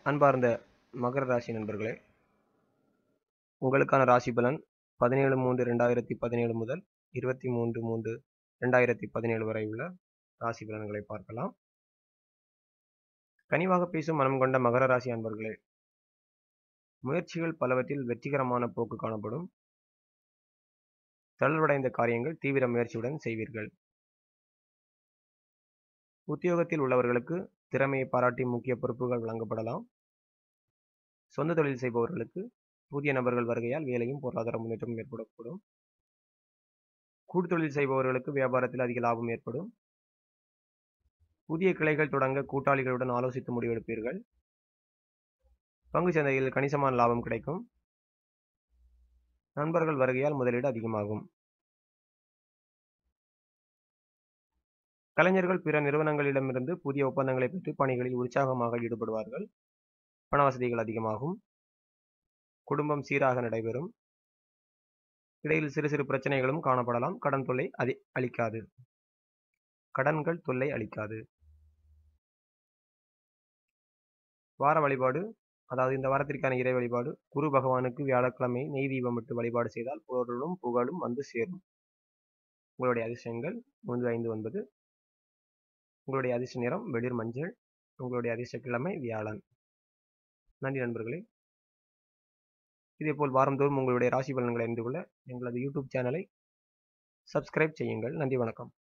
அன்பார்ந்த மகர ராசி நண்பர்களே உங்களுக்கான ராசி பலன் பதினேழு மூன்று ரெண்டாயிரத்தி பதினேழு முதல் இருபத்தி மூன்று மூன்று ரெண்டாயிரத்தி பதினேழு வரை உள்ள ராசி பலன்களை பார்க்கலாம் கனிவாக பேசும் மனம் கொண்ட மகர ராசி அன்பர்களே முயற்சிகள் பலவற்றில் வெற்றிகரமான போக்கு காணப்படும் தளர்வடைந்த காரியங்கள் தீவிர முயற்சியுடன் செய்வீர்கள் உத்தியோகத்தில் உள்ளவர்களுக்கு திறமையை பாராட்டி முக்கிய பொறுப்புகள் வழங்கப்படலாம் சொந்த தொழில் செய்பவர்களுக்கு புதிய நபர்கள் வருகையால் வேலையும் பொருளாதார முன்னேற்றம் ஏற்படக்கூடும் கூட்டு தொழில் செய்பவர்களுக்கு வியாபாரத்தில் அதிக லாபம் ஏற்படும் புதிய கிளைகள் தொடங்க கூட்டாளிகளுடன் ஆலோசித்து முடிவெடுப்பீர்கள் பங்கு சந்தையில் கணிசமான லாபம் கிடைக்கும் நண்பர்கள் வருகையால் முதலீடு அதிகமாகும் கலைஞர்கள் பிற நிறுவனங்களிடமிருந்து புதிய ஒப்பந்தங்களை பெற்று பணிகளில் உற்சாகமாக ஈடுபடுவார்கள் பண வசதிகள் அதிகமாகும் குடும்பம் சீராக நடைபெறும் இடையில் சிறு சிறு பிரச்சனைகளும் காணப்படலாம் கடன் தொல்லை அதி அளிக்காது கடன்கள் தொல்லை அளிக்காது வார வழிபாடு அதாவது இந்த வாரத்திற்கான இறை வழிபாடு குரு பகவானுக்கு வியாழக்கிழமை நெய் தீபம் விட்டு வழிபாடு செய்தால் பொருளும் புகழும் வந்து சேரும் உங்களுடைய அதிர்ஷ்டங்கள் மூன்று ஐந்து ஒன்பது உங்களுடைய அதிர்ஷ்ட நிறம் வெளிர் மஞ்சள் உங்களுடைய அதிர்ஷ்ட கிழமை வியாழன் நன்றி நண்பர்களே இதேபோல் வாரந்தோறும் உங்களுடைய ராசி பலன்களை அறிந்து கொள்ள எங்களது யூடியூப் சேனலை சப்ஸ்கிரைப் செய்யுங்கள் நன்றி வணக்கம்